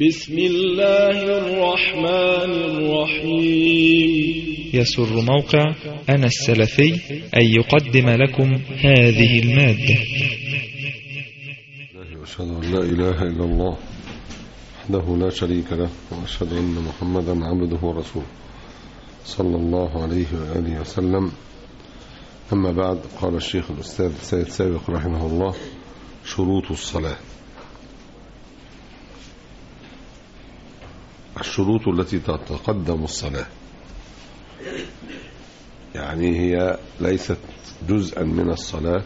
بسم الله الرحمن الرحيم يسر موقع أنا السلفي أن يقدم لكم هذه المادة وأشهد أن لا إله إلا الله وحده لا شريك له وأشهد أن محمدا عبده ورسوله صلى الله عليه وآله وسلم أما بعد قال الشيخ الأستاذ سيد سابق رحمه الله شروط الصلاة الشروط التي تتقدم الصلاة يعني هي ليست جزءا من الصلاة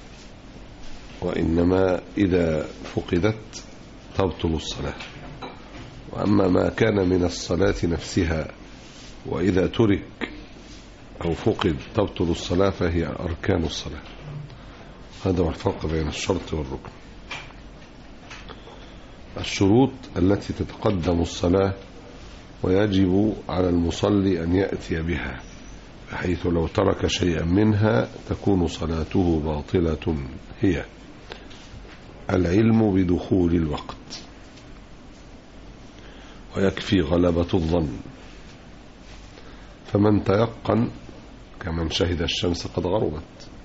وإنما إذا فقدت تبطل الصلاة وأما ما كان من الصلاة نفسها وإذا ترك أو فقد تبطل الصلاة فهي أركان الصلاة هذا هو الفرق بين الشرط والركن الشروط التي تتقدم الصلاة ويجب على المصلي أن يأتي بها بحيث لو ترك شيئا منها تكون صلاته باطلة هي العلم بدخول الوقت ويكفي غلبة الظن فمن تيقن كمن شهد الشمس قد غربت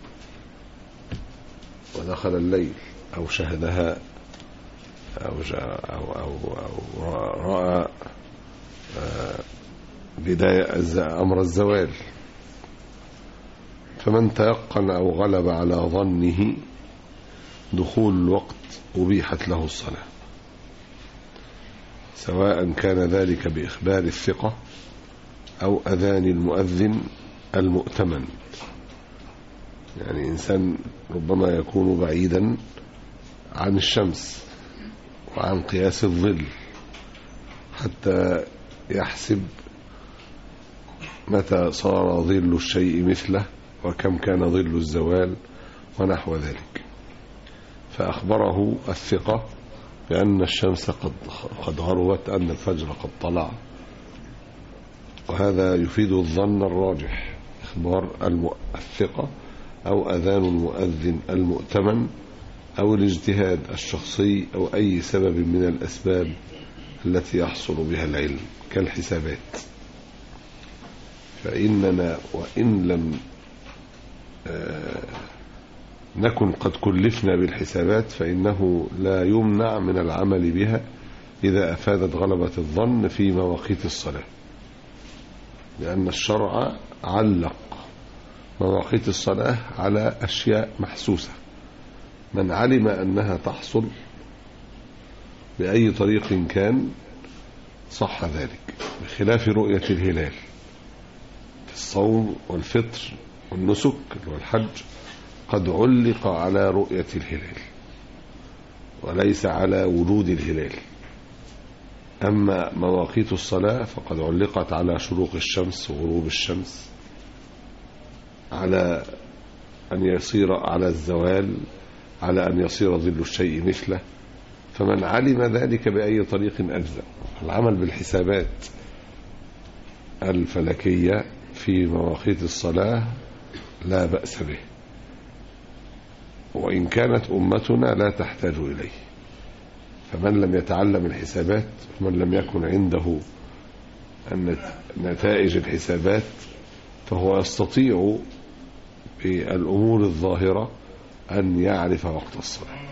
ودخل الليل أو شهدها أو, جاء أو, أو, أو رأى بداية أمر الزوال فمن تيقن أو غلب على ظنه دخول الوقت أبيحت له الصلاة سواء كان ذلك بإخبار الثقة أو أذان المؤذن المؤتمن يعني إنسان ربما يكون بعيدا عن الشمس وعن قياس الظل حتى يحسب متى صار ظل الشيء مثله وكم كان ظل الزوال ونحو ذلك فأخبره الثقة بأن الشمس قد قد غربت أن الفجر قد طلع وهذا يفيد الظن الراجح إخبار الثقة أو أذان المؤذن المؤتمن أو الاجتهاد الشخصي أو أي سبب من الأسباب التي يحصل بها العلم كالحسابات فإننا وإن لم نكن قد كلفنا بالحسابات فإنه لا يمنع من العمل بها إذا أفادت غلبة الظن في مواقيت الصلاة لأن الشرع علق مواقيت الصلاة على أشياء محسوسة من علم أنها تحصل بأي طريق كان صح ذلك بخلاف رؤية الهلال في الصوم والفطر والنسك والحج قد علق على رؤية الهلال وليس على وجود الهلال أما مواقيت الصلاة فقد علقت على شروق الشمس وغروب الشمس على أن يصير على الزوال على أن يصير ظل الشيء مثله فمن علم ذلك بأي طريق أجزأ العمل بالحسابات الفلكية في مواقيت الصلاة لا بأس به وإن كانت أمتنا لا تحتاج إليه فمن لم يتعلم الحسابات ومن لم يكن عنده نتائج الحسابات فهو يستطيع بالأمور الظاهرة أن يعرف وقت الصلاة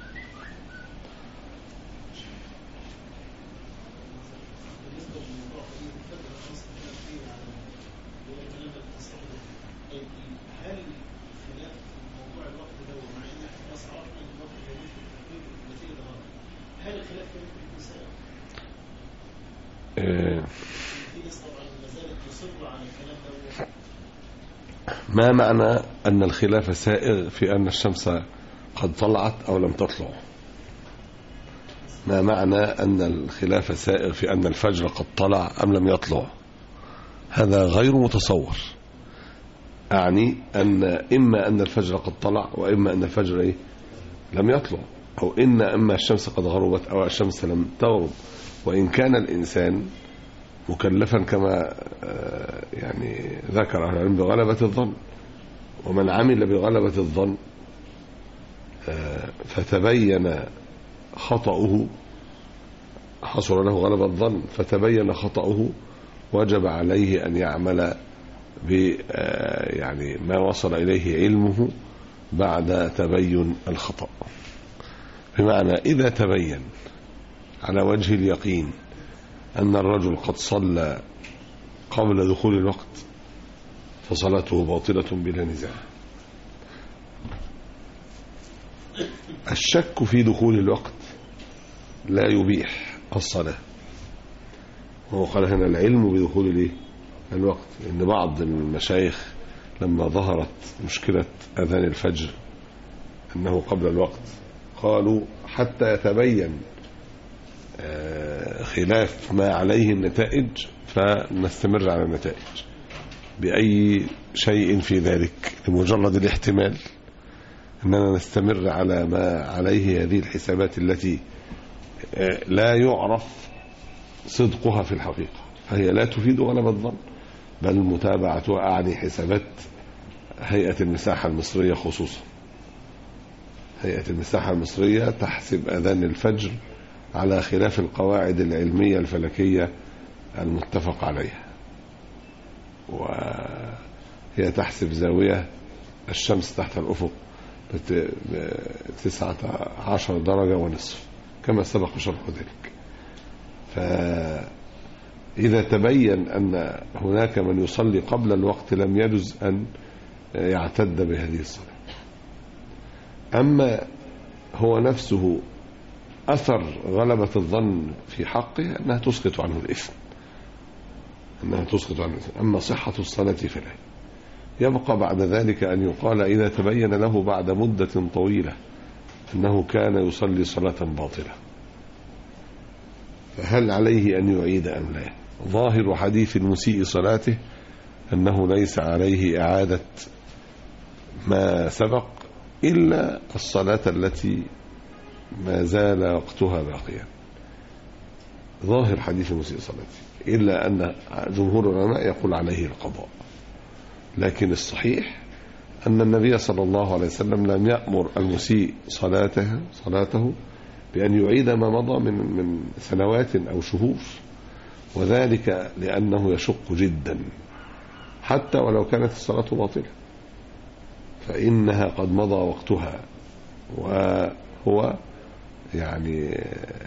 ما معنى أن الخلاف سائغ في أن الشمس قد طلعت أو لم تطلع ما معنى أن الخلاف سائغ في أن الفجر قد طلع أم لم يطلع هذا غير متصور أعني أن إما أن الفجر قد طلع وإما أن الفجر إيه؟ لم يطلع أو إن إما الشمس قد غربت أو الشمس لم تغرب وإن كان الإنسان مكلفا كما يعني ذكر أهل العلم بغلبة الظن ومن عمل بغلبة الظن فتبين خطأه حصل له غلب الظن فتبين خطأه وجب عليه أن يعمل ب آه، يعني ما وصل إليه علمه بعد تبين الخطأ بمعنى إذا تبين على وجه اليقين أن الرجل قد صلى قبل دخول الوقت فصلاته باطلة بلا نزاع الشك في دخول الوقت لا يبيح الصلاة وهو قال هنا العلم بدخول الايه الوقت ان بعض المشايخ لما ظهرت مشكلة اذان الفجر انه قبل الوقت قالوا حتى يتبين آه، خلاف ما عليه النتائج فنستمر على النتائج بأي شيء في ذلك لمجرد الاحتمال أننا نستمر على ما عليه هذه الحسابات التي آه، لا يعرف صدقها في الحقيقة فهي لا تفيد غلب الظن بل متابعتها أعني حسابات هيئة المساحة المصرية خصوصا هيئة المساحة المصرية تحسب أذان الفجر على خلاف القواعد العلمية الفلكية المتفق عليها وهي تحسب زاوية الشمس تحت الأفق بت- بتسعة عشر درجة ونصف كما سبق شرح ذلك فإذا تبين أن هناك من يصلي قبل الوقت لم يجز أن يعتد بهذه الصلاة أما هو نفسه أثر غلبة الظن في حقه أنها تسقط عنه الإثم أنها تسقط عنه الإثم أما صحة الصلاة فلا يبقى بعد ذلك أن يقال إذا تبين له بعد مدة طويلة أنه كان يصلي صلاة باطلة فهل عليه أن يعيد أم لا ظاهر حديث المسيء صلاته أنه ليس عليه إعادة ما سبق إلا الصلاة التي ما زال وقتها باقيا ظاهر حديث المسيء صلاته إلا أن جمهور العلماء يقول عليه القضاء لكن الصحيح أن النبي صلى الله عليه وسلم لم يأمر المسيء صلاته صلاته بأن يعيد ما مضى من من سنوات أو شهور وذلك لأنه يشق جدا حتى ولو كانت الصلاة باطلة فإنها قد مضى وقتها وهو يعني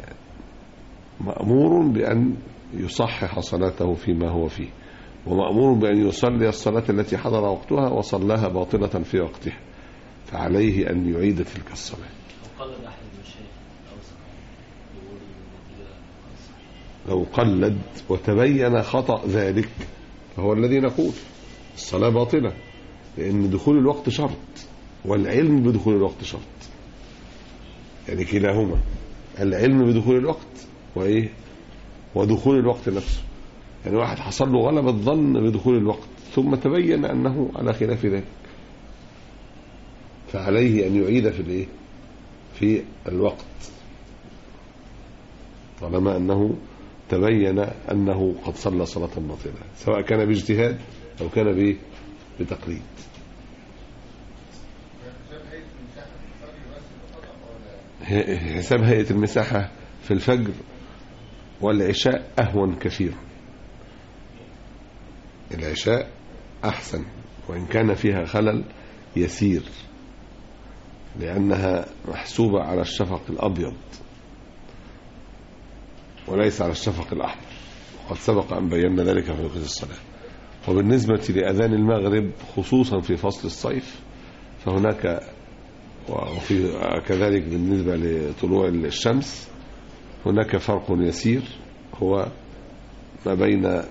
مأمور بأن يصحح صلاته فيما هو فيه ومأمور بأن يصلي الصلاة التي حضر وقتها وصلاها باطلة في وقتها فعليه أن يعيد تلك الصلاة وقال أحد المشايخ الأوسط يقول النتيجة صحيحة لو قلد وتبين خطأ ذلك فهو الذي نقول الصلاة باطلة لأن دخول الوقت شرط والعلم بدخول الوقت شرط يعني كلاهما العلم بدخول الوقت وإيه ودخول الوقت نفسه يعني واحد حصل له غلب الظن بدخول الوقت ثم تبين أنه على خلاف ذلك فعليه أن يعيد في الإيه في الوقت طالما أنه تبين أنه قد صلى صلاة باطلة سواء كان باجتهاد أو كان بإيه؟ بتقليد ه- حساب هيئة المساحة في الفجر والعشاء أهون كثيرا العشاء أحسن وإن كان فيها خلل يسير لأنها محسوبة على الشفق الأبيض وليس على الشفق الأحمر وقد سبق أن بينا ذلك في وقت الصلاة وبالنسبة لأذان المغرب خصوصا في فصل الصيف فهناك وفي كذلك بالنسبة لطلوع الشمس هناك فرق يسير هو ما بين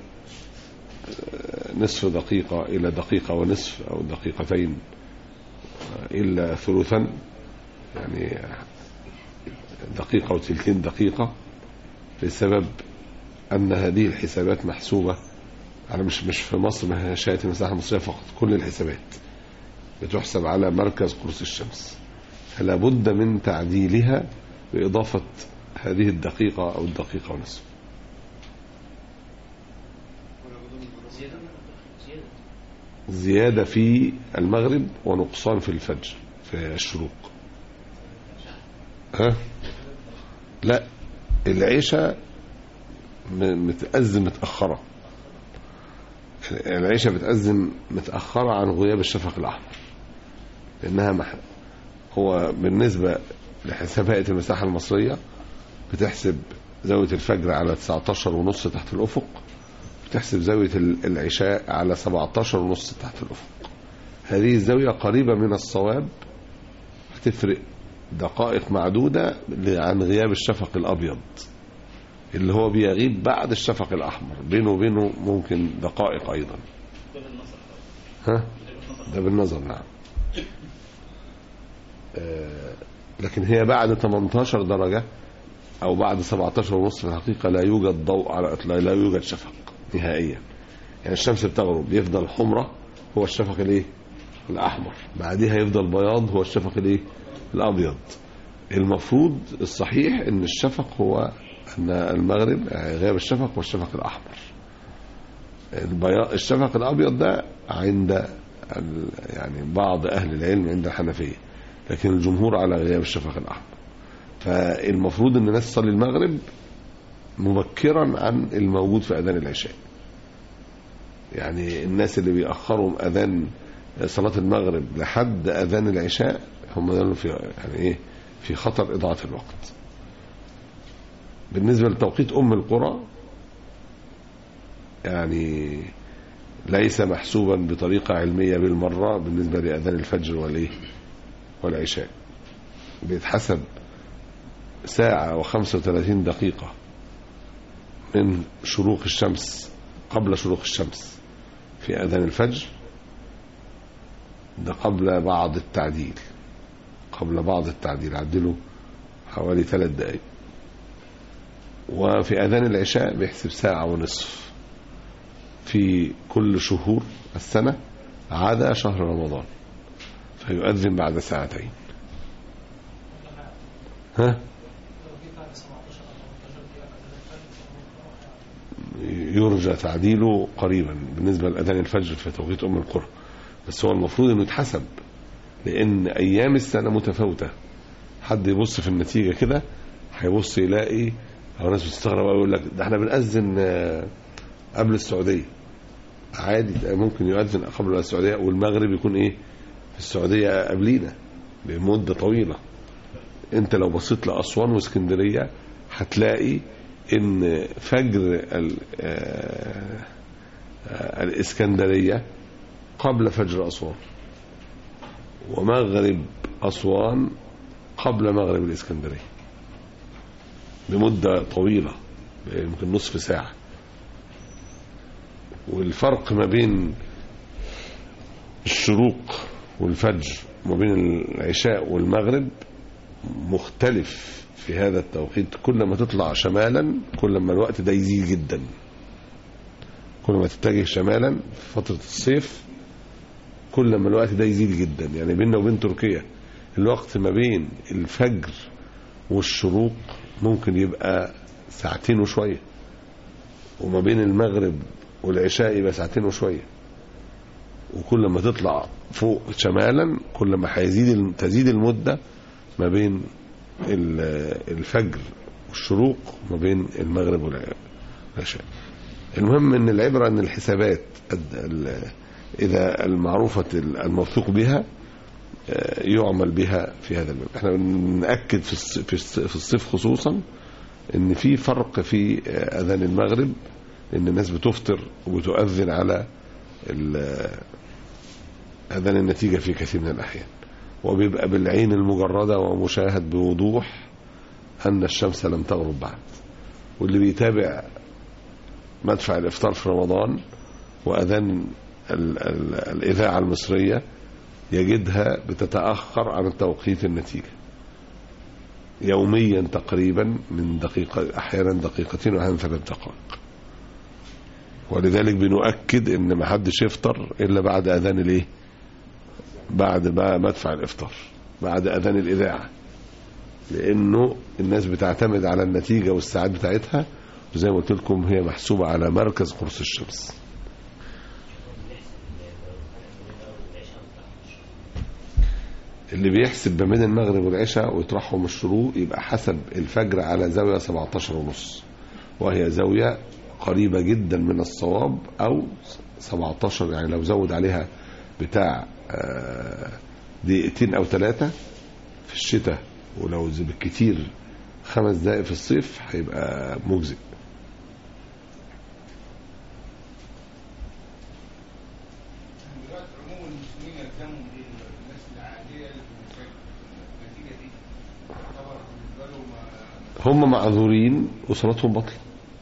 نصف دقيقة إلى دقيقة ونصف أو دقيقتين إلا ثلثا يعني دقيقة وتلتين دقيقة بسبب أن هذه الحسابات محسوبة على مش مش في مصر ما هي شاية المساحة المصرية فقط كل الحسابات بتحسب على مركز قرص الشمس فلا بد من تعديلها بإضافة هذه الدقيقة أو الدقيقة ونصف زيادة زيادة زيادة في المغرب ونقصان في الفجر في الشروق ها لا العشاء م- متأذن متأخرة العشاء بتأذن متأخرة عن غياب الشفق الأحمر لأنها مح... هو بالنسبة لحساب هيئة المساحة المصرية بتحسب زاوية الفجر على 19 ونص تحت الأفق بتحسب زاوية ال- العشاء على 17 ونص تحت الأفق هذه الزاوية قريبة من الصواب هتفرق دقائق معدودة عن غياب الشفق الأبيض اللي هو بيغيب بعد الشفق الأحمر بينه وبينه ممكن دقائق أيضا ها ده بالنظر نعم آه، لكن هي بعد 18 درجة أو بعد 17 ونص في الحقيقة لا يوجد ضوء على إطلاق لا يوجد شفق نهائيا يعني الشمس بتغرب يفضل حمرة هو الشفق الايه الأحمر بعديها يفضل بياض هو الشفق الايه الأبيض المفروض الصحيح ان الشفق هو ان المغرب غياب الشفق والشفق الاحمر البياض الشفق الابيض ده عند ال- يعني بعض اهل العلم عند الحنفيه لكن الجمهور على غياب الشفق الاحمر فالمفروض ان الناس تصلي المغرب مبكرا عن الموجود في اذان العشاء يعني الناس اللي بيأخروا اذان صلاة المغرب لحد اذان العشاء هم دول في يعني ايه في خطر اضاعة الوقت بالنسبة لتوقيت ام القرى يعني ليس محسوبا بطريقة علمية بالمرة بالنسبة لأذان الفجر والإيه والعشاء بيتحسب ساعة وخمسة وثلاثين دقيقة من شروق الشمس قبل شروق الشمس في أذان الفجر ده قبل بعض التعديل قبل بعض التعديل عدلوا حوالي ثلاث دقائق وفي أذان العشاء بيحسب ساعة ونصف في كل شهور السنة عدا شهر رمضان فيؤذن بعد ساعتين ها يرجى تعديله قريبا بالنسبة لأذان الفجر في توقيت أم القرى بس هو المفروض انه يتحسب لأن أيام السنة متفاوتة حد يبص في النتيجة كده هيبص يلاقي أو ناس بتستغرب أوي يقول لك ده احنا بنأذن آه، قبل السعودية عادي ممكن يؤذن قبل السعودية والمغرب يكون ايه في السعودية قبلينا بمدة طويلة انت لو بصيت لأسوان واسكندرية هتلاقي ان فجر ال- آه، آه، الاسكندرية قبل فجر أسوان ومغرب أسوان قبل مغرب الإسكندرية بمدة طويلة يمكن نصف ساعة والفرق ما بين الشروق والفجر وما بين العشاء والمغرب مختلف في هذا التوقيت كل ما تطلع شمالا كل ما الوقت ده يزيد جدا كل ما تتجه شمالا في فترة الصيف كل ما الوقت ده يزيد جدا يعني بيننا وبين تركيا الوقت ما بين الفجر والشروق ممكن يبقى ساعتين وشوية وما بين المغرب والعشاء يبقى ساعتين وشوية وكل ما تطلع فوق شمالا كل ما هيزيد تزيد المدة ما بين ال- الفجر والشروق وما بين المغرب والعشاء المهم ان العبرة ان الحسابات ال- ال- اذا المعروفة الموثوق بها آه، يعمل بها في هذا الباب احنا بنأكد في الص- في الص- في الصيف خصوصا ان في فرق في آه، اذان المغرب ان الناس بتفطر وبتؤذن على ال- اذان النتيجة في كثير من الاحيان وبيبقى بالعين المجردة ومشاهد بوضوح ان الشمس لم تغرب بعد واللي بيتابع مدفع الافطار في رمضان واذان ال- ال- الاذاعه المصريه يجدها بتتاخر عن توقيت النتيجه يوميا تقريبا من دقيقه احيانا دقيقتين واحيانا ثلاث دقائق ولذلك بنؤكد ان ما حدش يفطر الا بعد اذان الايه بعد ما مدفع الافطار بعد اذان الاذاعه لانه الناس بتعتمد على النتيجه والساعات بتاعتها وزي ما قلت لكم هي محسوبه على مركز قرص الشمس اللي بيحسب ما بين المغرب والعشاء ويطرحهم الشروق يبقى حسب الفجر على زاويه 17 ونص وهي زاوية قريبة جدا من الصواب أو 17 يعني لو زود عليها بتاع آه، دقيقتين أو ثلاثة في الشتاء ولو زي بالكتير خمس دقائق في الصيف هيبقى مجزئ دلوقتي عموم المسلمين يلزموا بالناس العاديه اللي في المساجد النتيجه دي تعتبر بالنسبه لهم هم معذورين وصلاتهم بطل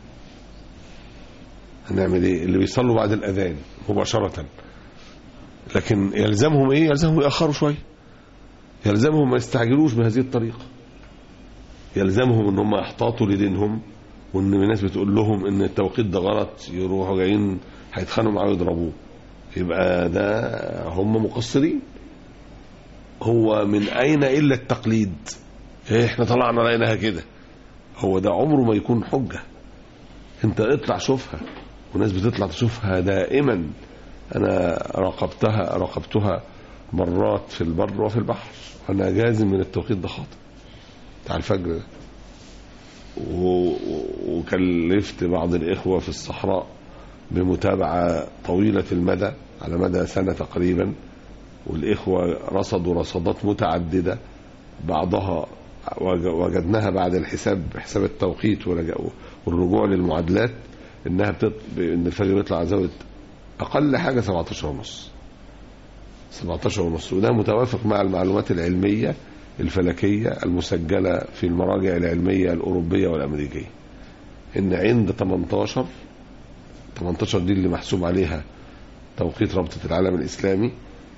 هنعمل ايه اللي بيصلوا بعد الاذان مباشره لكن يلزمهم ايه يلزمهم ياخروا شويه يلزمهم ما يستعجلوش بهذه الطريقه يلزمهم ان هم يحتاطوا لدينهم وان الناس بتقول لهم ان التوقيت ده غلط يروحوا جايين هيتخانقوا معاه ويضربوه يبقى ده هم مقصرين هو من اين الا التقليد إيه احنا طلعنا لقيناها كده هو ده عمره ما يكون حجة انت اطلع شوفها وناس بتطلع تشوفها دائما انا راقبتها راقبتها مرات في البر وفي البحر وانا جازم من التوقيت ده خاطئ بتاع الفجر ده و- و- وكلفت بعض الاخوه في الصحراء بمتابعه طويله المدى على مدى سنه تقريبا والاخوه رصدوا رصدات متعدده بعضها وج- وجدناها بعد الحساب حساب التوقيت ورجع- والرجوع للمعادلات انها بتط... ان الفجر بيطلع على زاويه اقل حاجه 17 ونص 17 ونص وده متوافق مع المعلومات العلميه الفلكيه المسجله في المراجع العلميه الاوروبيه والامريكيه ان عند 18 18 دي اللي محسوب عليها توقيت رابطه العالم الاسلامي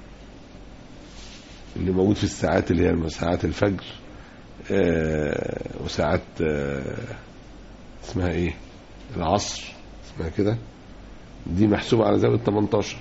اللي موجود في الساعات اللي هي ساعات الفجر آه، وساعات آه، اسمها ايه العصر اسمها كده دي محسوبة على زاوية 18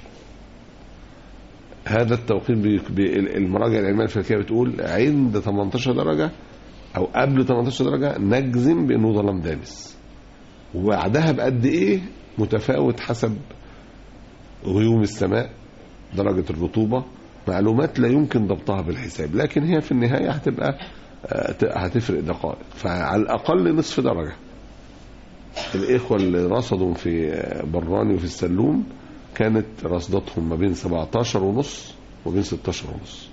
هذا التوقيت بي بي المراجع العلمية الفلكية بتقول عند 18 درجة أو قبل 18 درجة نجزم بأنه ظلام دامس وبعدها بقد إيه متفاوت حسب غيوم السماء درجة الرطوبة معلومات لا يمكن ضبطها بالحساب لكن هي في النهاية هتبقى آه، هتفرق دقائق فعلى الأقل نصف درجة الإخوة اللي رصدوا في آه، براني وفي السلوم كانت رصدتهم ما بين 17 ونص وبين 16 ونص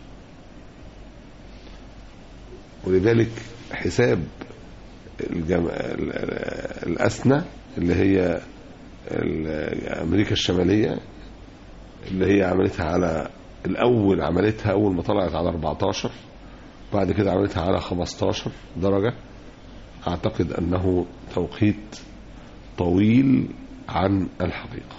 ولذلك حساب الجم... ال- ال- الأسنى اللي هي ال- أمريكا الشمالية اللي هي عملتها على الأول عملتها أول ما طلعت على 14 بعد كده عملتها على 15 درجة أعتقد أنه توقيت طويل عن الحقيقة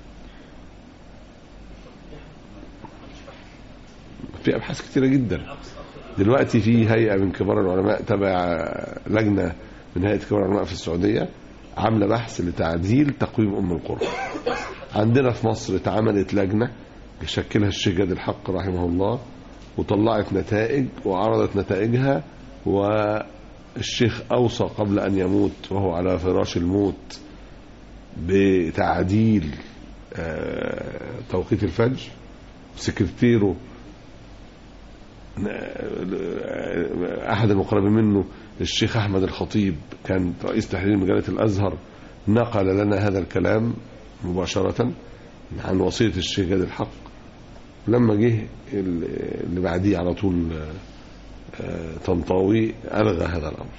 في أبحاث كتيرة جدا دلوقتي في هيئة من كبار العلماء تبع لجنة من هيئة كبار العلماء في السعودية عاملة بحث لتعديل تقويم أم القرى عندنا في مصر اتعملت لجنة شكلها الشيخ جاد الحق رحمه الله وطلعت نتائج وعرضت نتائجها والشيخ أوصى قبل أن يموت وهو على فراش الموت بتعديل آه، توقيت الفجر سكرتيره آه، أحد المقربين منه الشيخ أحمد الخطيب كان رئيس تحرير مجلة الأزهر نقل لنا هذا الكلام مباشرة عن وصية الشيخ جاد الحق لما جه اللي بعديه على طول آه، طنطاوي ألغى هذا الأمر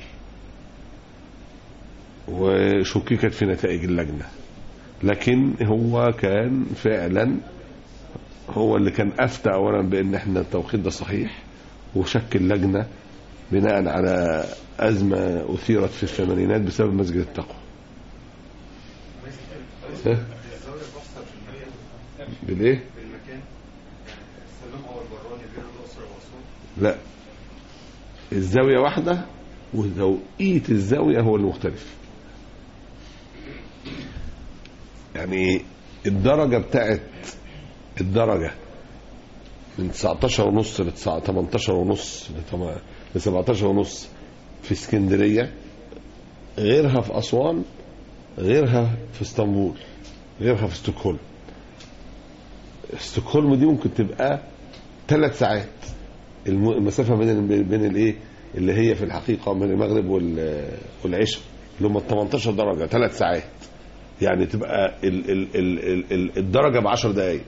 وشككت في نتائج اللجنة لكن هو كان فعلا هو اللي كان أفتى أولا بأن احنا التوقيت ده صحيح وشكل لجنة بناء على أزمة أثيرت في الثمانينات بسبب مسجد التقوى ها؟ بالايه بالمكان السلوم او البراني غير الاقصر واسوان لا الزاويه واحده وتوقيت الزاويه هو المختلف يعني الدرجه بتاعت الدرجه من 19 ونص ل 18 ونص ل 17 ونص في اسكندريه غيرها في اسوان غيرها في اسطنبول غيرها في ستوكهولم ستوكهولم دي ممكن تبقى ثلاث ساعات الم- المسافه بين بين الايه اللي هي في الحقيقه من المغرب وال- والعشاء اللي هم 18 درجه ثلاث ساعات يعني تبقى ال ال ال ال ال الدرجه ب 10 دقائق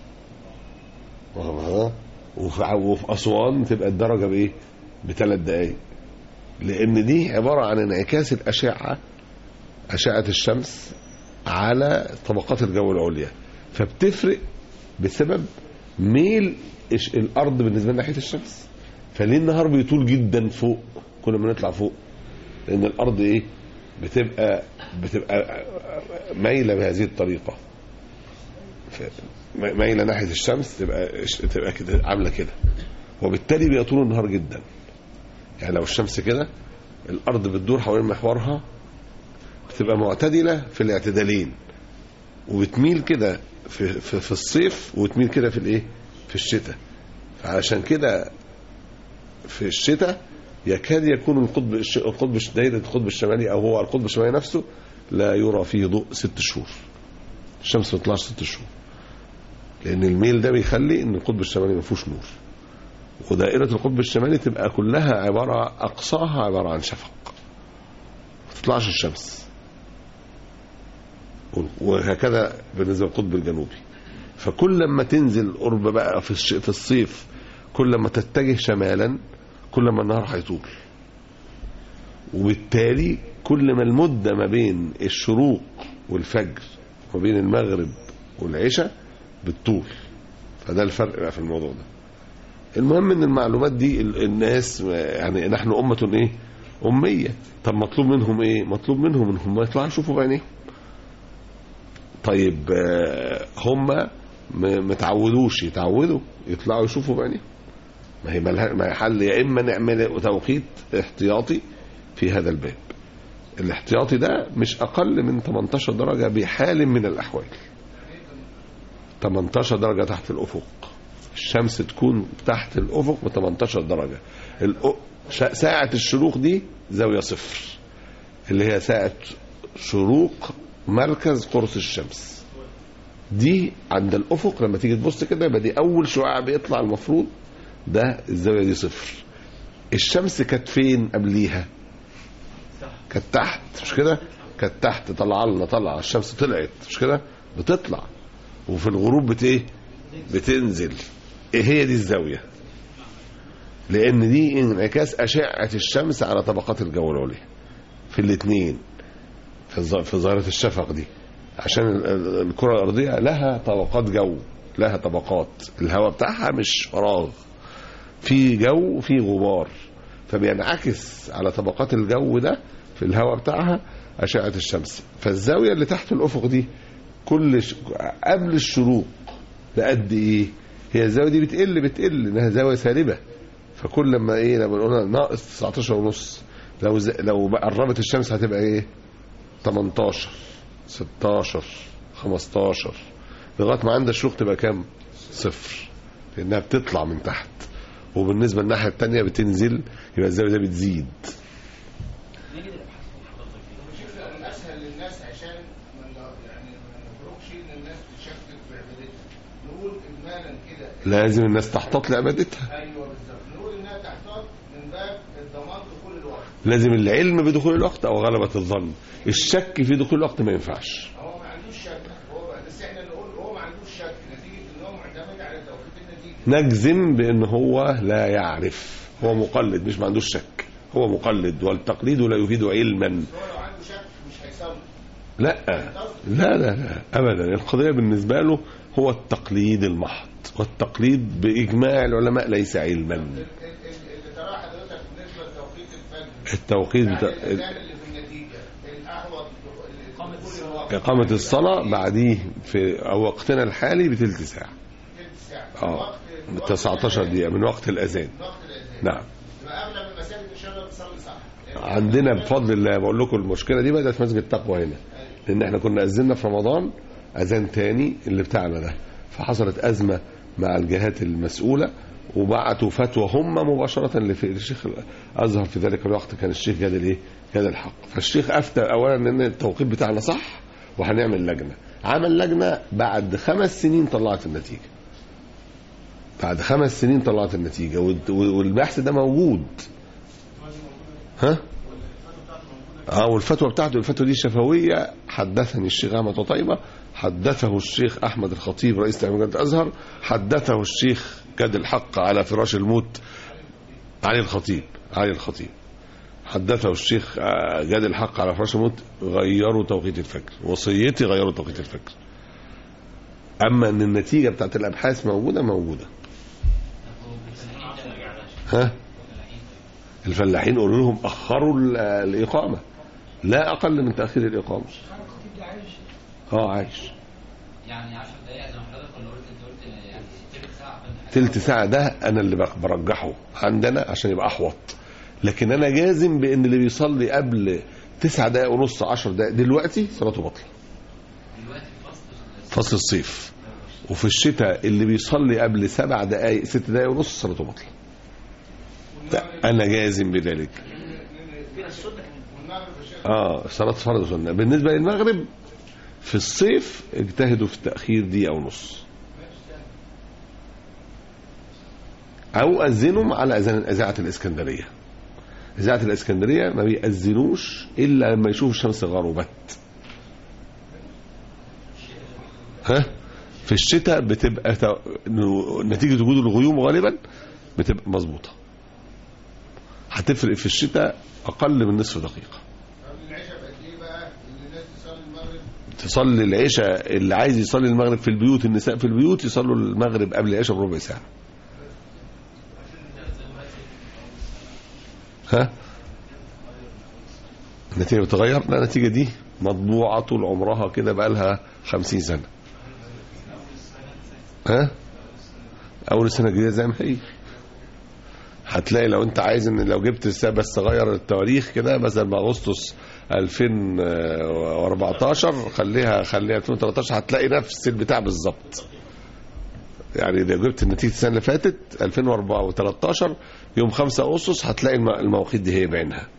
وفي ع- وفي اسوان تبقى الدرجه بايه؟ بثلاث دقائق لان دي عباره عن انعكاس الاشعه اشعه الشمس على طبقات الجو العليا فبتفرق بسبب ميل إش- الارض بالنسبه لناحيه الشمس فليه النهار بيطول جدا فوق كل ما نطلع فوق لان الارض ايه بتبقى بتبقى مايله بهذه الطريقه ف- مايله ناحيه الشمس تبقى تبقى كده عامله كده وبالتالي بيطول النهار جدا يعني لو الشمس كده الارض بتدور حوالين محورها بتبقى معتدله في الاعتدالين وبتميل كده في, في, في الصيف وتميل كده في الايه في الشتاء فعشان كده في الشتاء يكاد يكون القطب الش- القطب الش- دايره القطب الشمالي او هو القطب الشمالي نفسه لا يرى فيه ضوء ست شهور الشمس ما تطلعش ست شهور لان الميل ده بيخلي ان القطب الشمالي ما فيهوش نور ودائره القطب الشمالي تبقى كلها عباره اقصاها عباره عن شفق ما تطلعش الشمس وهكذا بالنسبه للقطب الجنوبي فكل ما تنزل قرب بقى في الش- في الصيف كل ما تتجه شمالا كل ما النهار هيطول وبالتالي كل ما المده ما بين الشروق والفجر وبين المغرب والعشاء بتطول فده الفرق بقى في الموضوع ده المهم ان المعلومات دي ال- الناس يعني نحن امه ايه اميه طب مطلوب منهم ايه مطلوب منهم انهم يطلعوا يشوفوا بعينيهم طيب آه، هم م- متعودوش يتعودوا يطلعوا يشوفوا بعينيهم ما هي ملها ما هي حل يا اما نعمل توقيت احتياطي في هذا الباب الاحتياطي ده مش اقل من 18 درجه بحال من الاحوال 18 درجه تحت الافق الشمس تكون تحت الافق ب 18 درجه الأ- شا- ساعه الشروق دي زاويه صفر اللي هي ساعه شروق مركز قرص الشمس دي عند الافق لما تيجي تبص كده يبقى دي اول شعاع بيطلع المفروض ده الزاويه دي صفر الشمس كانت فين قبليها كانت تحت مش كده كانت تحت طلع لنا طلع الشمس طلعت مش كده بتطلع وفي الغروب بت ايه بتنزل ايه هي دي الزاويه لان دي انعكاس اشعه الشمس على طبقات الجو العليا في الاثنين في الظ- في ظاهره الشفق دي عشان ال- ال- الكره الارضيه لها طبقات جو لها طبقات الهواء بتاعها مش فراغ في جو وفي غبار فبينعكس على طبقات الجو ده في الهواء بتاعها أشعة الشمس فالزاوية اللي تحت الأفق دي كل ش... قبل الشروق بقد إيه هي الزاوية دي بتقل بتقل إنها زاوية سالبة فكل لما إيه لما قلنا ناقص 19 ونص لو ز... لو بقى قربت الشمس هتبقى إيه 18 16 15 لغاية ما عند الشروق تبقى كام صفر لأنها بتطلع من تحت وبالنسبة للناحية التانية بتنزل يبقى الزاوية ده بتزيد شوف الاسهل للناس عشان ما ن- يعني ما نتركش ان الناس تشكك في عبادتها نقول اجمالا كده لازم الناس تحتاط لعبادتها ايوه بالظبط نقول انها تحتاط من باب الضمان دخول الوقت لازم العلم بدخول الوقت او غلبة الظن الشك في دخول الوقت ما ينفعش هو ما عندوش شك هو بقى بس احنا نقول هو ما عندوش شك نتيجه ان هو معتمد على توقيت النتيجه نجزم بان هو لا يعرف هو مقلد مش ما عندوش شك هو مقلد والتقليد لا يفيد علما هو لو عنده شك مش هيصلي لا لا لا لا ابدا القضيه بالنسبه له هو التقليد المحض والتقليد باجماع العلماء ليس علما ال- ال- اللي تراه حضرتك بالنسبه لتوقيت الفجر التوقيت يعني بتا... الاذان اللي في النتيجه الاحوط إقامة دخول الصلاة. الوقت اقامه الصلاه بعديه في أو وقتنا الحالي بتلت ساعه تلت ساعه اه وقت- ب وقت 19 الأذان. دقيقه من وقت الاذان وقت الاذان نعم يبقى قبل ما المساجد ان شاء الله تصلي صح عندنا بفضل الله بقول لكم المشكله دي بدات في مسجد التقوى هنا لان احنا كنا اذنا في رمضان اذان تاني اللي بتاعنا ده فحصلت ازمه مع الجهات المسؤوله وبعتوا فتوى هم مباشره لف- للشيخ الازهر في ذلك الوقت كان الشيخ جاد الايه؟ جاد الحق فالشيخ افتى اولا ان التوقيت بتاعنا صح وهنعمل لجنه عمل لجنه بعد خمس سنين طلعت النتيجه بعد خمس سنين طلعت النتيجه والد- والبحث ده موجود ها اه والفتوى بتاعته الفتوى دي شفويه حدثني الشيخ احمد قطيبه حدثه الشيخ احمد الخطيب رئيس تعليم جامعه الازهر حدثه الشيخ جاد الحق على فراش الموت علي الخطيب علي الخطيب حدثه الشيخ آه، جاد الحق على فراش الموت غيروا توقيت الفجر وصيتي غيروا توقيت الفجر اما ان النتيجه بتاعت الابحاث موجوده موجوده ها الفلاحين قولوا لهم اخروا ال- الاقامه لا اقل من تاخير الاقامه اه عايش يعني 10 دقايق زي ما حضرتك ولا قلت انت قلت يعني تلت ساعه فانت تلت ساعة ده أنا اللي بق- برجحه عندنا عشان يبقى أحوط لكن أنا جازم بأن اللي بيصلي قبل تسع دقايق ونص عشر دقايق دلوقتي صلاته بطلة دلوقتي في فصل فصل الصيف وفي الشتاء اللي بيصلي قبل سبع دقايق ست دقايق ونص صلاته بطلة ده أنا جازم بذلك والمغرب يا شيخ اه صلاة فرض سنة بالنسبة للمغرب في الصيف اجتهدوا في التأخير دقيقة ونص أو أذنوا على أذان إذاعة الإسكندرية إذاعة الإسكندرية ما بيأذنوش إلا لما يشوفوا الشمس غربت ها في الشتاء بتبقى تو- نتيجة وجود الغيوم غالبا بتبقى مظبوطة هتفرق في الشتاء أقل من نصف دقيقة قبل العشاء بقد ايه بقى ان الناس تصلي المغرب تصلي العشاء اللي عايز يصلي المغرب في البيوت النساء في البيوت يصلوا المغرب قبل العشاء بربع ساعة ها النتيجة بتغير لا النتيجة دي مطبوعة طول عمرها كده بقى لها خمسين سنة ها أول السنة الجديدة زي ما هي هتلاقي لو انت عايز ان لو جبت السنة بس غير التواريخ كده مثلا باغسطس 2014 خليها خليها 2013 هتلاقي نفس البتاع بالظبط يعني لو جبت نتيجه السنه اللي فاتت 2013 يوم 5 اغسطس هتلاقي الم- المواقيت دي هي بعينها طب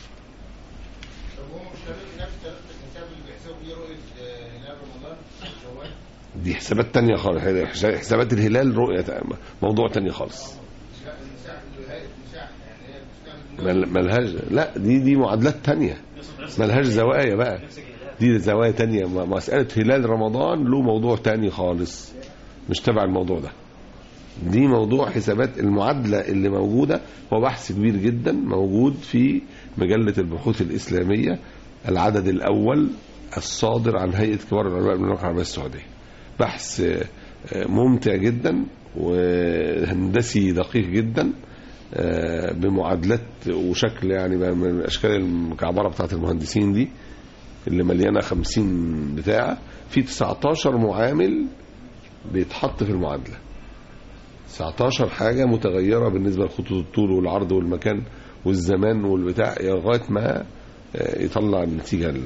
هم مش طريقة نفس طريقة الحساب اللي بيحسبوا بيه رؤية آه، هلال رمضان شوال دي حسابات تانية خالص حسابات الهلال رؤية موضوع تاني خالص لا المساحة الهيئة المساحة يعني هي بتستخدم مل- ملهاش لا دي دي معادلات تانية ملهاش زوايا بقى دي زوايا تانية م- مسألة هلال رمضان له موضوع تاني خالص مش تبع الموضوع ده دي موضوع حسابات المعادلة اللي موجودة هو بحث كبير جدا موجود في مجلة البحوث الإسلامية العدد الأول الصادر عن هيئة كبار العلماء بالمملكة العربية السعودية بحث آه، آه، ممتع جدا وهندسي دقيق جدا آه، بمعادلات وشكل يعني من الاشكال المكعبره بتاعت المهندسين دي اللي مليانه 50 بتاع في 19 معامل بيتحط في المعادله 19 حاجه متغيره بالنسبه لخطوط الطول والعرض والمكان والزمان والبتاع لغايه ما آه، يطلع النتيجه ال-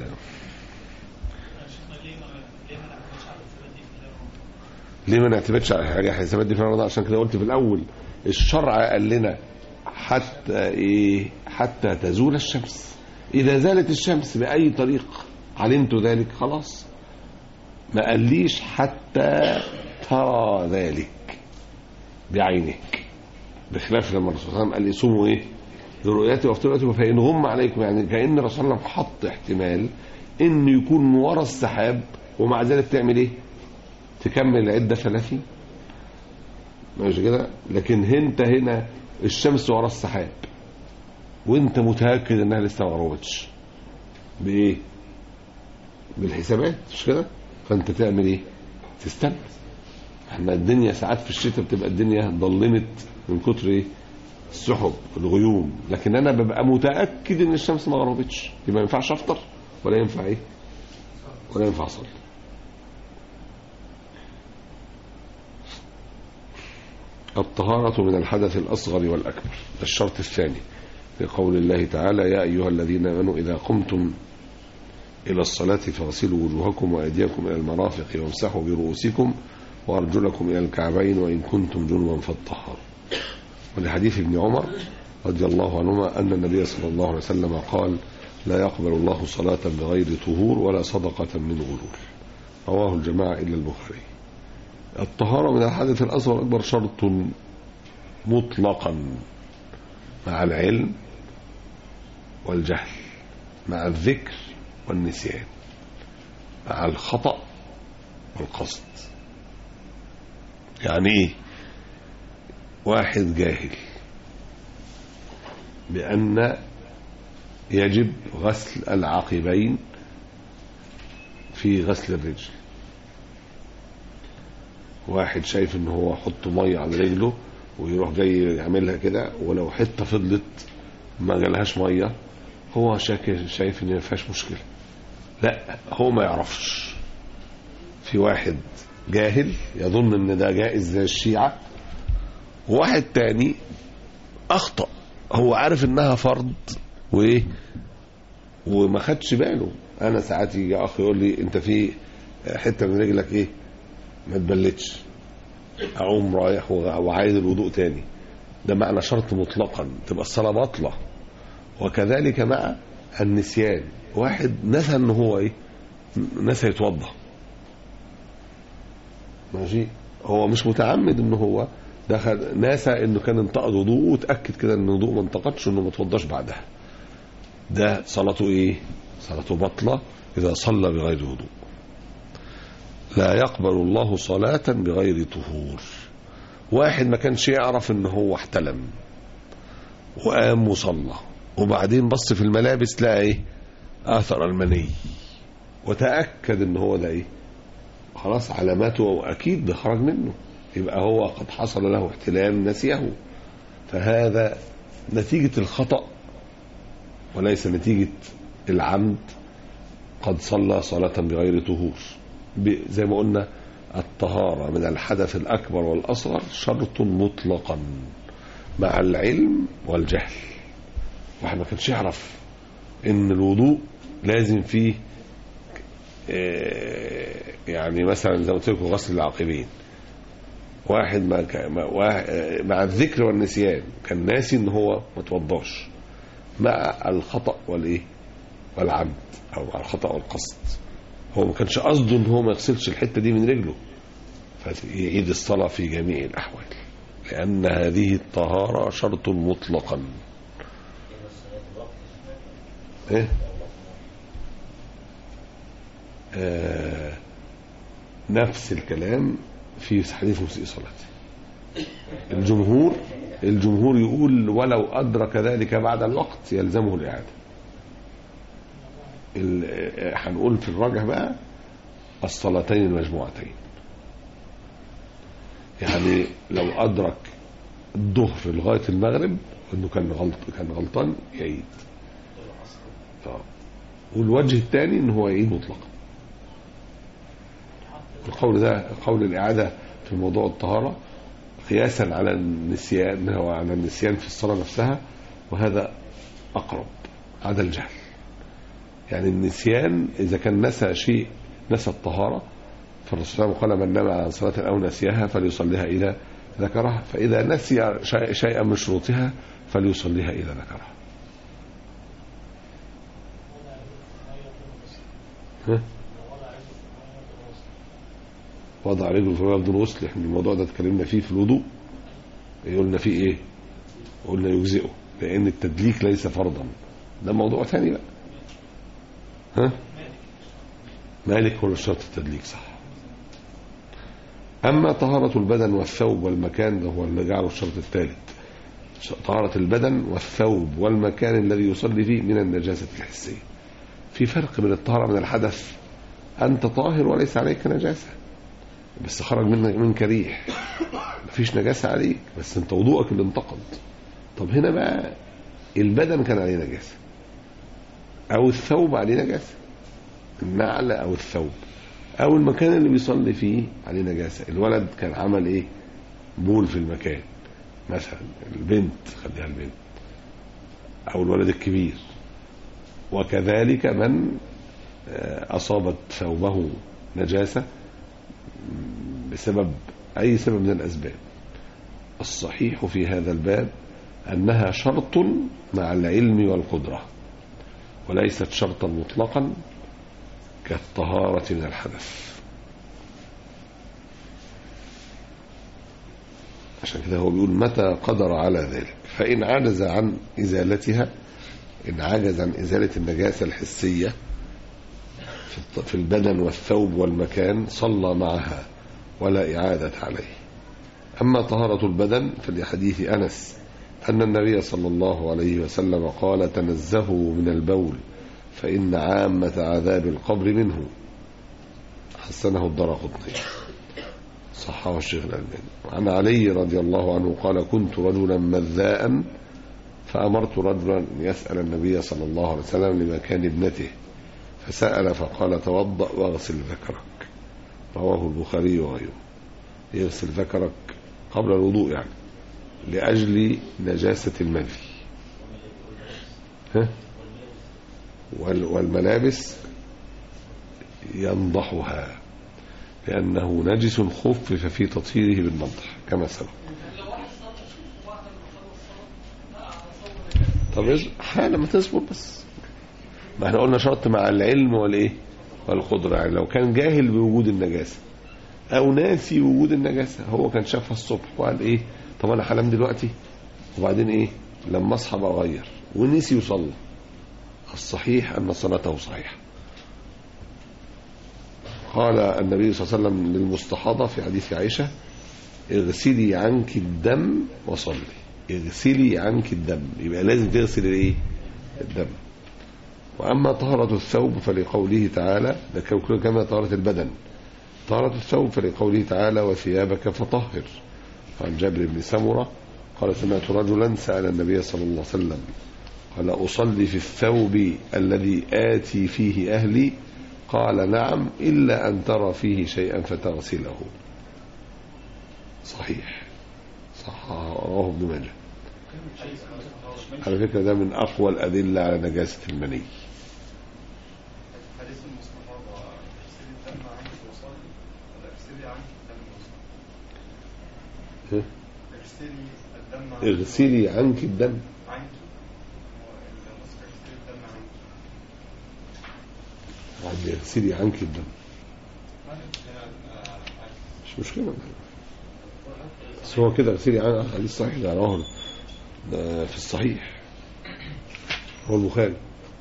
ليه ما نعتمدش على حاجه حسابات دي في رمضان عشان كده قلت في الاول الشرع قال لنا حتى ايه حتى تزول الشمس اذا زالت الشمس باي طريق علمت ذلك خلاص ما قاليش حتى ترى ذلك بعينك بخلاف لما الرسول صلى الله عليه وسلم قال لي صوموا ايه لرؤيتي وافطرتي فان غم عليكم يعني كان الرسول صلى الله عليه وسلم حط احتمال انه يكون ورا السحاب ومع ذلك تعمل ايه تكمل العده 30 ماشي كده لكن انت هنا الشمس ورا السحاب وانت متاكد انها لسه ما غربتش بايه بالحسابات مش كده فانت تعمل ايه تستنى احنا الدنيا ساعات في الشتاء بتبقى الدنيا ضلمت من كتر ايه السحب الغيوم لكن انا ببقى متاكد ان الشمس ما غربتش يبقى ما ينفعش افطر ولا ينفع ايه ولا ينفع اصلي الطهارة من الحدث الأصغر والأكبر ده الشرط الثاني في قول الله تعالى يا أيها الذين آمنوا إذا قمتم إلى الصلاة فاغسلوا وجوهكم وأيديكم إلى المرافق وامسحوا برؤوسكم وأرجلكم إلى الكعبين وإن كنتم جنبا فاطهروا ولحديث ابن عمر رضي الله عنهما أن النبي صلى الله عليه وسلم قال لا يقبل الله صلاة بغير طهور ولا صدقة من غلول رواه الجماعة إلا البخاري الطهارة من الحدث الأصغر والأكبر شرط مطلقا مع العلم والجهل مع الذكر والنسيان مع الخطأ والقصد يعني ايه واحد جاهل بأن يجب غسل العقبين في غسل الرجل واحد شايف ان هو يحط ميه على رجله ويروح جاي يعملها كده ولو حته فضلت ما جالهاش ميه هو شاكر شايف ان ما فيهاش مشكله لا هو ما يعرفش في واحد جاهل يظن ان ده جائز زي الشيعه وواحد تاني اخطا هو عارف انها فرض وايه وما خدش باله انا ساعات يجي اخ يقول لي انت في حته من رجلك ايه ما تبلتش اقوم رايح وعايز الوضوء تاني ده معنى شرط مطلقا تبقى الصلاه باطله وكذلك مع النسيان واحد نسى ان هو ايه نسى يتوضا ماشي هو مش متعمد ان هو دخل ناسى انه كان انتقد وضوءه وتاكد كده ان الوضوء ما انتقدش انه ما اتوضاش بعدها ده صلاته ايه صلاته بطله اذا صلى بغير وضوء لا يقبل الله صلاة بغير طهور واحد ما كانش يعرف ان هو احتلم وقام وصلى وبعدين بص في الملابس لقى ايه اثر المني وتاكد ان هو ده ايه خلاص علاماته اكيد ده خرج منه يبقى هو قد حصل له احتلام نسيه فهذا نتيجة الخطأ وليس نتيجة العمد قد صلى صلاة بغير طهور ب- زي ما قلنا الطهارة من الحدث الأكبر والأصغر شرط مطلقا مع العلم والجهل واحد ما كانش يعرف ان الوضوء لازم فيه آه، يعني مثلا زي ما قلت لكم غسل العقبين واحد ما كان ما واحد مع الذكر والنسيان كان ناسي ان هو ما توضاش مع الخطا والايه والعمد او مع الخطا والقصد هو ما كانش قصده ان هو ما يغسلش الحته دي من رجله فيعيد الصلاه في جميع الاحوال لان هذه الطهاره شرط مطلقا ايه آه نفس الكلام في حديث مسيء صلاته الجمهور الجمهور يقول ولو أدرك ذلك بعد الوقت يلزمه الإعادة ال- هنقول في الراجح بقى الصلاتين المجموعتين يعني لو أدرك الظهر لغاية المغرب انه كان غلط كان غلطان يعيد ف- والوجه الثاني ان هو يعيد مطلقا القول ده قول الإعادة في موضوع الطهارة قياسا على النسيان هو على النسيان في الصلاة نفسها وهذا أقرب هذا الجهل يعني النسيان إذا كان نسى شيء نسى الطهارة فالرسول صلى الله عليه وسلم قال من نام عن صلاة أو نسيها فليصليها إذا ذكرها فإذا نسي شيء- شيئا من شروطها فليصليها إذا ذكرها ها؟ وضع رجله في الماء بدون غسل احنا الموضوع ده اتكلمنا فيه في الوضوء قلنا فيه ايه قلنا يجزئه لان التدليك ليس فرضا ده موضوع ثاني بقى ها مالك هو الشرط التدليك صح اما طهارة البدن والثوب والمكان ده هو اللي جعله الشرط الثالث طهارة البدن والثوب والمكان الذي يصلي فيه من النجاسة الحسية في فرق بين الطهارة من الحدث أنت طاهر وليس عليك نجاسة بس خرج منك منك ريح مفيش نجاسة عليك بس انت وضوءك اللي انتقد طب هنا بقى البدن كان عليه نجاسة او الثوب عليه نجاسة النعل او الثوب او المكان اللي بيصلي فيه عليه نجاسة الولد كان عمل ايه بول في المكان مثلا البنت خليها البنت او الولد الكبير وكذلك من آه، اصابت ثوبه نجاسه بسبب أي سبب من الأسباب الصحيح في هذا الباب أنها شرط مع العلم والقدرة وليست شرطا مطلقا كالطهارة من الحدث عشان كده هو بيقول متى قدر على ذلك فإن عجز عن إزالتها إن عجز عن إزالة النجاسة الحسية في الط- في البدن والثوب والمكان صلى معها ولا إعادة عليه أما طهارة البدن فلحديث أنس أن النبي صلى الله عليه وسلم قال تنزهوا من البول فإن عامة عذاب القبر منه حسنه الدرقطني صححه الشيخ الألباني وعن علي رضي الله عنه قال كنت رجلا مذاء فأمرت رجلا أن يسأل النبي صلى الله عليه وسلم لمكان ابنته فسأل فقال توضأ واغسل ذكرك رواه البخاري وغيره يغسل ذكرك قبل الوضوء يعني لأجل نجاسة المذي ها؟ وال- والملابس ينضحها لأنه نجس خفف في تطهيره بالنضح كما سبق طب اصبر حالا ما تصبر بس ما احنا قلنا شرط مع العلم والايه والقدرة يعني لو كان جاهل بوجود النجاسة او ناسي وجود النجاسة هو كان شافها الصبح وقال ايه طب انا حلم دلوقتي وبعدين ايه لما اصحى بقى اغير ونسي يصلي الصحيح ان صلاته صحيحه قال النبي صلى الله عليه وسلم للمستحاضة في حديث عائشة اغسلي عنك الدم وصلي اغسلي عنك الدم يبقى لازم تغسل الايه الدم واما طهارة الثوب فلقوله تعالى ده كل كما طهارة البدن طهارة الثوب فلقوله تعالى وثيابك فطهر عن جابر بن سمرة قال سمعت رجلا سأل النبي صلى الله عليه وسلم قال أصلي في الثوب الذي آتي فيه أهلي قال نعم إلا أن ترى فيه شيئا فتغسله صحيح صح رواه ابن ماجه على فكرة ده من أقوى الأدلة على نجاسة المني حديث المصطفى اغسلي الدم عنك وصلي ولا اغسلي عنك الدم وصلي ها؟ اغسلي الدم عنك اغسلي عنك الدم عنك والنص اغسلي الدم عنك عندي اغسلي عنك الدم مش مشكلة بس هو كده اغسلي عنك حديث صحيح ده رواه ده في الصحيح هو البخاري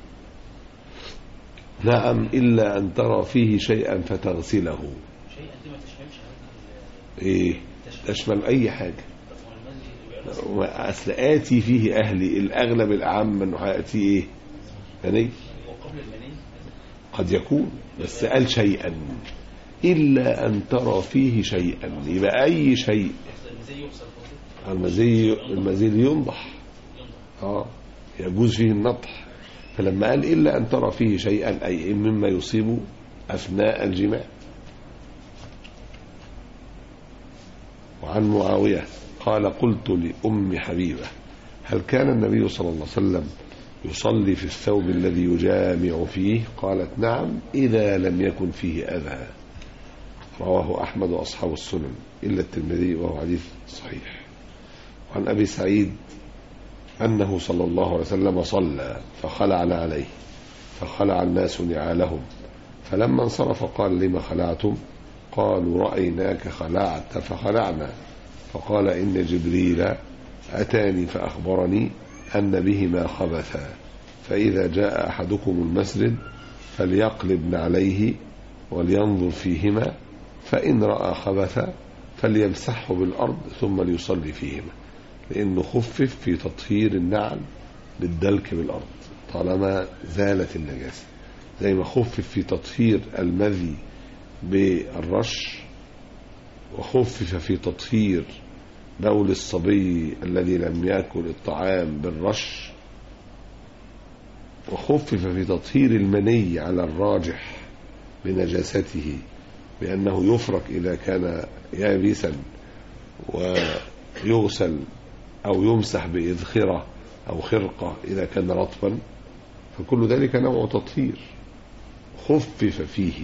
نعم إلا أن ترى فيه شيئا فتغسله شيء دي ما تشملش هذا إيه تشمل أي حاجة المنزل اللي بيبقى أصل آتي فيه أهلي الأغلب العام أنه هيأتي إيه يعني وقبل المني قد يكون بس قال شيئا إلا أن ترى فيه شيئا يبقى أي شيء زي يغسل فوق المزي المزي ينضح اه يجوز فيه النضح فلما قال إلا أن ترى فيه شيئا أي مما يصيب أثناء الجماع وعن معاوية قال قلت لأم حبيبة هل كان النبي صلى الله عليه وسلم يصلي في الثوب الذي يجامع فيه قالت نعم إذا لم يكن فيه أذى رواه أحمد وأصحاب السنن إلا الترمذي وهو حديث صحيح وعن أبي سعيد أنه صلى الله عليه وسلم صلى فخلعنا عليه فخلع الناس نعالهم فلما انصرف قال لما خلعتم قالوا رأيناك خلعت فخلعنا فقال إن جبريل أتاني فأخبرني أن بهما خبثا فإذا جاء أحدكم المسجد فليقلب عليه ولينظر فيهما فإن رأى خبثا فليمسحه بالأرض ثم ليصلي فيهما لأنه خفف في تطهير النعل بالدلك بالأرض طالما زالت النجاسة زي ما خفف في تطهير المذي بالرش وخفف في تطهير بول الصبي الذي لم يأكل الطعام بالرش وخفف في تطهير المني على الراجح بنجاسته بأنه يفرك إذا كان يابسا ويغسل أو يمسح بإذخرة أو خرقة إذا كان رطبا فكل ذلك نوع تطهير خفف فيه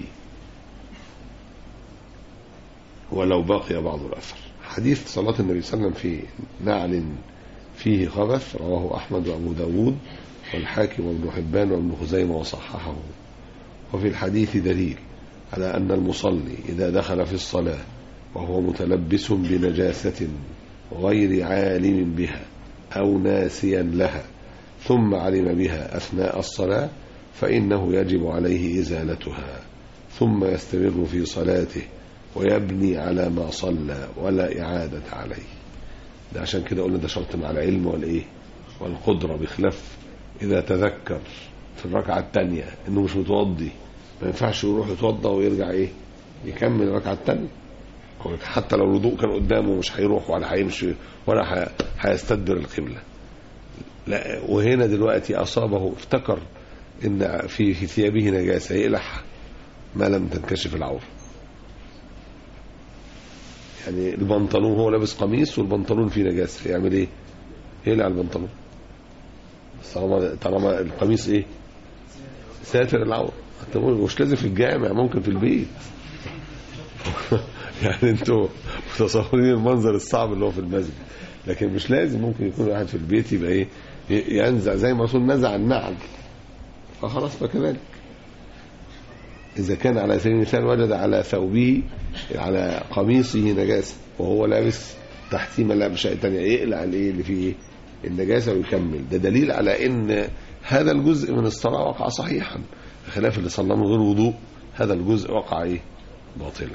ولو بقي بعض الأثر حديث صلاة النبي صلى الله عليه وسلم في نعل فيه خبث رواه أحمد وأبو داود والحاكم وابن حبان وابن خزيمة وصححه وفي الحديث دليل على أن المصلي إذا دخل في الصلاة وهو متلبس بنجاسة غير عالم بها أو ناسيا لها ثم علم بها أثناء الصلاة فإنه يجب عليه إزالتها ثم يستمر في صلاته ويبني على ما صلى ولا إعادة عليه ده عشان كده قلنا ده شرط مع العلم والإيه والقدرة بخلاف إذا تذكر في الركعة الثانية إنه مش متوضي ما ينفعش يروح يتوضى ويرجع إيه يكمل الركعة الثانية هو حتى لو الوضوء كان قدامه مش هيروح ولا هيمشي ولا ه- هيستدبر القبلة لا وهنا دلوقتي أصابه افتكر إن في في ثيابه نجاسة يقلعها ما لم تنكشف العورة يعني البنطلون هو لابس قميص والبنطلون فيه نجاسة يعمل ايه يقلع البنطلون بس طالما طالما القميص ايه ساتر العورة انت مش لازم في الجامع ممكن في البيت يعني انتوا متصورين المنظر الصعب اللي هو في المسجد لكن مش لازم ممكن يكون واحد في البيت يبقى ايه ي- ينزع زي ما رسول نزع النعل فخلاص فكذلك إذا كان على سبيل المثال وجد على ثوبه على قميصه نجاسة وهو لابس تحتيه ملابس شيء تانية يقلع الايه اللي فيه ايه النجاسة ويكمل ده دليل على ان هذا الجزء من الصلاة وقع صحيحا خلاف اللي صلى من غير وضوء هذا الجزء وقع ايه باطلا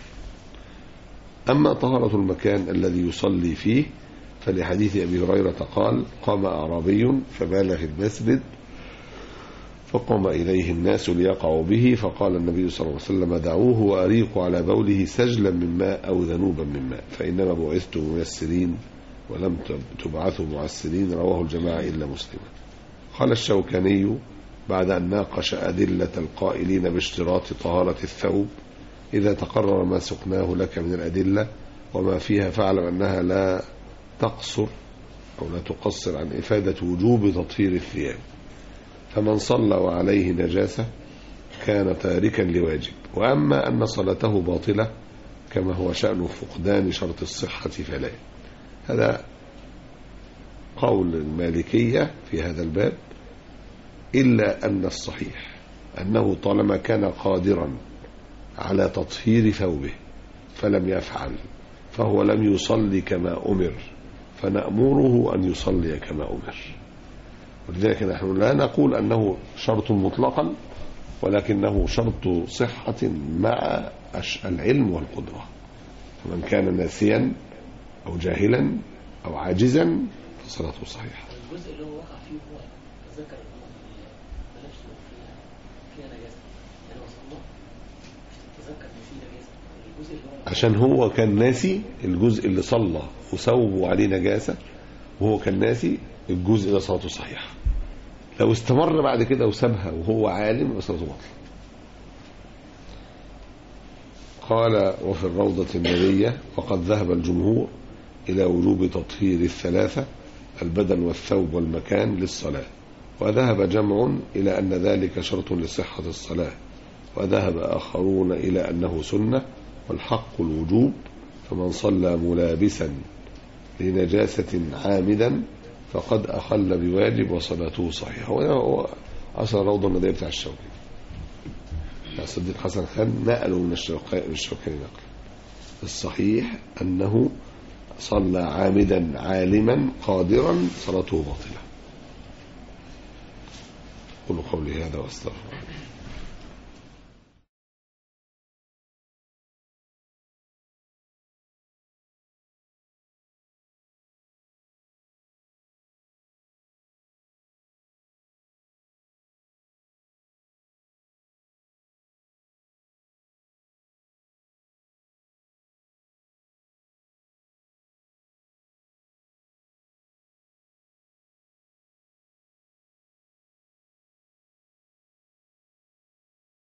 أما طهارة المكان الذي يصلي فيه فلحديث أبي هريرة قال قام أعرابي فبال في المسجد فقام إليه الناس ليقعوا به فقال النبي صلى الله عليه وسلم دعوه وأريقوا على بوله سجلا من ماء أو ذنوبا من ماء فإنما بعثتم ميسرين ولم تبعثوا معسرين رواه الجماعة إلا مسلما قال الشوكاني بعد أن ناقش أدلة القائلين باشتراط طهارة الثوب إذا تقرر ما سقناه لك من الأدلة وما فيها فاعلم أنها لا تقصر أو لا تقصر عن إفادة وجوب تطهير الثياب فمن صلى وعليه نجاسة كان تاركا لواجب وأما أن صلاته باطلة كما هو شأن فقدان شرط الصحة فلا هذا قول المالكية في هذا الباب إلا أن الصحيح أنه طالما كان قادرا على تطهير ثوبه فلم يفعل فهو لم يصلي كما أمر فنأمره أن يصلي كما أمر ولذلك نحن لا نقول أنه شرط مطلقا ولكنه شرط صحة مع العلم والقدرة فمن كان ناسيا أو جاهلا أو عاجزا فصلاته صحيحة الجزء اللي هو وقع فيه هو تذكر ان هو ملابسه فيها فيها نجاسه يعني هو صلى تذكر ان فيه نجاسه الجزء اللي هو عشان هو كان ناسي الجزء اللي صلى وثوبه عليه نجاسة وهو كان ناسي الجزء ده صلاته صحيحة لو استمر بعد كده وسابها وهو عالم يبقى صلاته باطلة قال وفي الروضة النبية وقد ذهب الجمهور إلى وجوب تطهير الثلاثة البدن والثوب والمكان للصلاة وذهب جمع إلى أن ذلك شرط لصحة الصلاة وذهب آخرون إلى أنه سنة والحق الوجوب فمن صلى ملابسا لنجاسة عامدا فقد أخل بواجب وصلاته صحيحة هو أصل روضة النبي بتاع الشوكي الصديق حسن خان نقلوا من الشوكاني نقل الصحيح أنه صلى عامدا عالما قادرا صلاته باطلة قولوا قولي هذا واستغفر